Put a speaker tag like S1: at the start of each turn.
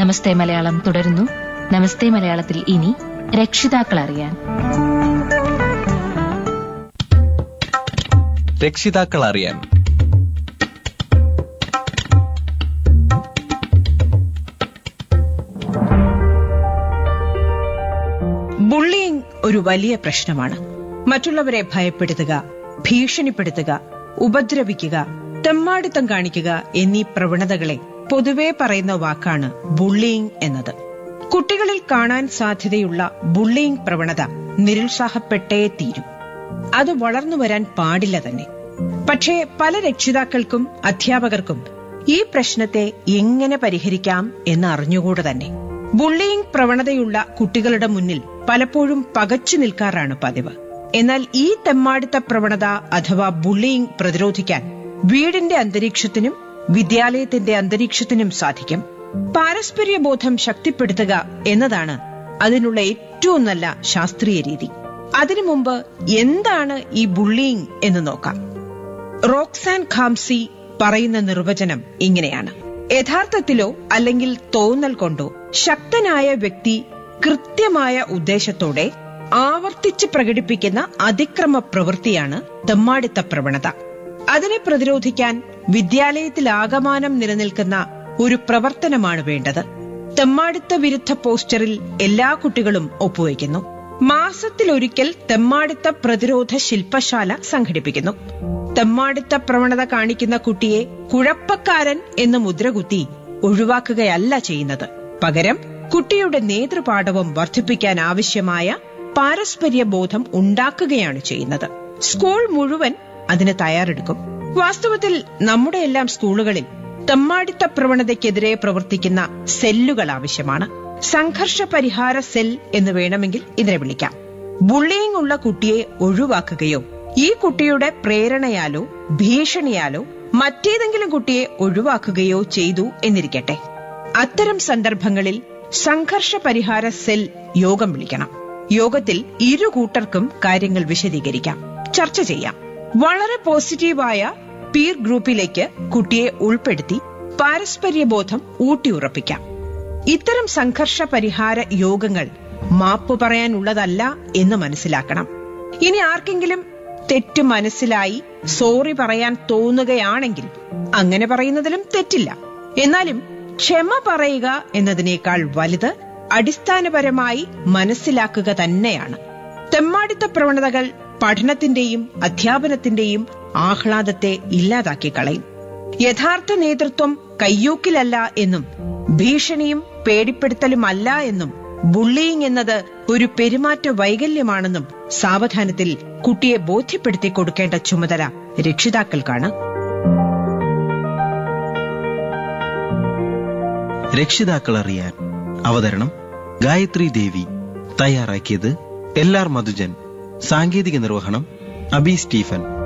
S1: നമസ്തേ മലയാളം തുടരുന്നു നമസ്തേ മലയാളത്തിൽ ഇനി രക്ഷിതാക്കൾ അറിയാൻ
S2: രക്ഷിതാക്കൾ അറിയാൻ
S3: ബുള്ളിയിങ് ഒരു വലിയ പ്രശ്നമാണ് മറ്റുള്ളവരെ ഭയപ്പെടുത്തുക ഭീഷണിപ്പെടുത്തുക ഉപദ്രവിക്കുക തെമ്മാടിത്തം കാണിക്കുക എന്നീ പ്രവണതകളെ പൊതുവെ പറയുന്ന വാക്കാണ് ബുള്ളിയിങ് എന്നത് കുട്ടികളിൽ കാണാൻ സാധ്യതയുള്ള ബുള്ളിയിങ് പ്രവണത നിരുത്സാഹപ്പെട്ടേ തീരും അത് വളർന്നു വരാൻ പാടില്ല തന്നെ പക്ഷേ പല രക്ഷിതാക്കൾക്കും അധ്യാപകർക്കും ഈ പ്രശ്നത്തെ എങ്ങനെ പരിഹരിക്കാം എന്ന് അറിഞ്ഞുകൂടെ തന്നെ ബുള്ളിയിങ് പ്രവണതയുള്ള കുട്ടികളുടെ മുന്നിൽ പലപ്പോഴും പകച്ചു നിൽക്കാറാണ് പതിവ് എന്നാൽ ഈ തെമ്മാടിത്ത പ്രവണത അഥവാ ബുള്ളിയിങ് പ്രതിരോധിക്കാൻ വീടിന്റെ അന്തരീക്ഷത്തിനും വിദ്യാലയത്തിന്റെ അന്തരീക്ഷത്തിനും സാധിക്കും പാരസ്പര്യ ബോധം ശക്തിപ്പെടുത്തുക എന്നതാണ് അതിനുള്ള ഏറ്റവും നല്ല ശാസ്ത്രീയ രീതി അതിനു മുമ്പ് എന്താണ് ഈ ബുള്ളിയിങ് എന്ന് നോക്കാം റോക്സാൻ ഖാംസി പറയുന്ന നിർവചനം ഇങ്ങനെയാണ് യഥാർത്ഥത്തിലോ അല്ലെങ്കിൽ തോന്നൽ കൊണ്ടോ ശക്തനായ വ്യക്തി കൃത്യമായ ഉദ്ദേശത്തോടെ ആവർത്തിച്ച് പ്രകടിപ്പിക്കുന്ന അതിക്രമ പ്രവൃത്തിയാണ് തെമ്മാടിത്ത പ്രവണത അതിനെ പ്രതിരോധിക്കാൻ വിദ്യാലയത്തിലാകമാനം നിലനിൽക്കുന്ന ഒരു പ്രവർത്തനമാണ് വേണ്ടത് തെമ്മാടിത്ത വിരുദ്ധ പോസ്റ്ററിൽ എല്ലാ കുട്ടികളും ഒപ്പുവയ്ക്കുന്നു മാസത്തിലൊരിക്കൽ തെമ്മാടിത്ത പ്രതിരോധ ശില്പശാല സംഘടിപ്പിക്കുന്നു തെമ്മാടിത്ത പ്രവണത കാണിക്കുന്ന കുട്ടിയെ കുഴപ്പക്കാരൻ എന്ന് മുദ്രകുത്തി ഒഴിവാക്കുകയല്ല ചെയ്യുന്നത് പകരം കുട്ടിയുടെ നേതൃപാഠവും വർദ്ധിപ്പിക്കാൻ ആവശ്യമായ പാരസ്പര്യ ബോധം ഉണ്ടാക്കുകയാണ് ചെയ്യുന്നത് സ്കൂൾ മുഴുവൻ അതിന് തയ്യാറെടുക്കും വാസ്തവത്തിൽ നമ്മുടെ എല്ലാം സ്കൂളുകളിൽ തെമ്മാടിത്ത പ്രവണതയ്ക്കെതിരെ പ്രവർത്തിക്കുന്ന സെല്ലുകൾ ആവശ്യമാണ് സംഘർഷ പരിഹാര സെൽ എന്ന് വേണമെങ്കിൽ ഇതിനെ വിളിക്കാം ബുള്ളിയിങ് ഉള്ള കുട്ടിയെ ഒഴിവാക്കുകയോ ഈ കുട്ടിയുടെ പ്രേരണയാലോ ഭീഷണിയാലോ മറ്റേതെങ്കിലും കുട്ടിയെ ഒഴിവാക്കുകയോ ചെയ്തു എന്നിരിക്കട്ടെ അത്തരം സന്ദർഭങ്ങളിൽ സംഘർഷ പരിഹാര സെൽ യോഗം വിളിക്കണം യോഗത്തിൽ ഇരു കൂട്ടർക്കും കാര്യങ്ങൾ വിശദീകരിക്കാം ചർച്ച ചെയ്യാം വളരെ പോസിറ്റീവായ പീർ ഗ്രൂപ്പിലേക്ക് കുട്ടിയെ ഉൾപ്പെടുത്തി പാരസ്പര്യബോധം ഊട്ടിയുറപ്പിക്കാം ഇത്തരം സംഘർഷ പരിഹാര യോഗങ്ങൾ മാപ്പ് പറയാനുള്ളതല്ല എന്ന് മനസ്സിലാക്കണം ഇനി ആർക്കെങ്കിലും തെറ്റ് മനസ്സിലായി സോറി പറയാൻ തോന്നുകയാണെങ്കിൽ അങ്ങനെ പറയുന്നതിലും തെറ്റില്ല എന്നാലും ക്ഷമ പറയുക എന്നതിനേക്കാൾ വലുത് അടിസ്ഥാനപരമായി മനസ്സിലാക്കുക തന്നെയാണ് തെമ്മാടിത്ത പ്രവണതകൾ പഠനത്തിന്റെയും അധ്യാപനത്തിന്റെയും ആഹ്ലാദത്തെ ഇല്ലാതാക്കി കളയും യഥാർത്ഥ നേതൃത്വം കയ്യൂക്കിലല്ല എന്നും ഭീഷണിയും പേടിപ്പെടുത്തലുമല്ല എന്നും ബുള്ളിയിങ് എന്നത് ഒരു പെരുമാറ്റ വൈകല്യമാണെന്നും സാവധാനത്തിൽ കുട്ടിയെ ബോധ്യപ്പെടുത്തി കൊടുക്കേണ്ട ചുമതല രക്ഷിതാക്കൾക്കാണ്
S4: രക്ഷിതാക്കൾ അറിയാൻ അവതരണം ഗായത്രി ദേവി തയ്യാറാക്കിയത് എൽ ആർ മധുജൻ സാങ്കേതിക നിർവഹണം അബി സ്റ്റീഫൻ